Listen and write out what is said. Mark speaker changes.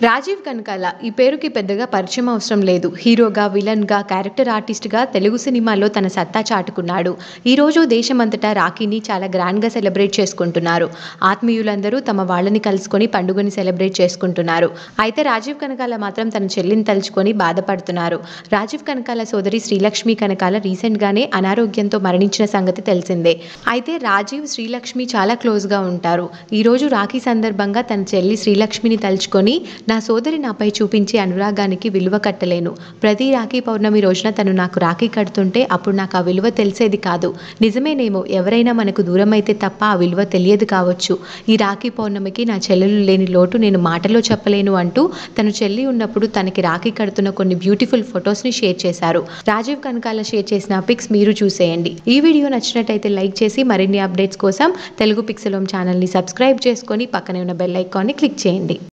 Speaker 1: రాజీవ్ కనకాల ఈ పేరుకి పెద్దగా పరిచయం అవసరం లేదు హీరోగా విలన్గా క్యారెక్టర్ ఆర్టిస్ట్గా తెలుగు సినిమాలో తన సత్తా చాటుకున్నాడు ఈరోజు దేశమంతటా రాఖీని చాలా గ్రాండ్గా సెలబ్రేట్ చేసుకుంటున్నారు ఆత్మీయులందరూ తమ వాళ్ళని కలుసుకొని పండుగని సెలబ్రేట్ చేసుకుంటున్నారు అయితే రాజీవ్ కనకాల మాత్రం తన చెల్లిని తలుచుకొని బాధపడుతున్నారు రాజీవ్ కనకాల సోదరి శ్రీలక్ష్మి కనకాల రీసెంట్గానే అనారోగ్యంతో మరణించిన సంగతి తెలిసిందే అయితే రాజీవ్ శ్రీలక్ష్మి చాలా క్లోజ్గా ఉంటారు ఈరోజు రాఖీ సందర్భంగా తన చెల్లి శ్రీలక్ష్మిని తలుచుకొని నా సోదరి నాపై చూపించే అనురాగానికి విలువ కట్టలేను ప్రతి రాఖీ పౌర్ణమి రోజున తను నాకు రాఖీ కడుతుంటే అప్పుడు నాకు ఆ విలువ తెలిసేది కాదు నిజమేనేమో ఎవరైనా మనకు దూరం అయితే తప్ప ఆ విలువ తెలియదు కావచ్చు ఈ రాఖీ పౌర్ణమికి నా చెల్లెలు లేని లోటు నేను మాటలో చెప్పలేను అంటూ తన చెల్లి ఉన్నప్పుడు తనకి రాఖీ కడుతున్న కొన్ని బ్యూటిఫుల్ ఫొటోస్ని షేర్ చేశారు రాజీవ్ కనకాల షేర్ చేసిన పిక్స్ మీరు చూసేయండి ఈ వీడియో నచ్చినట్టయితే లైక్ చేసి మరిన్ని అప్డేట్స్ కోసం తెలుగు పిక్సెలోమ్ ఛానల్ని సబ్స్క్రైబ్ చేసుకొని పక్కనే ఉన్న బెల్ ఐకాన్ని క్లిక్ చేయండి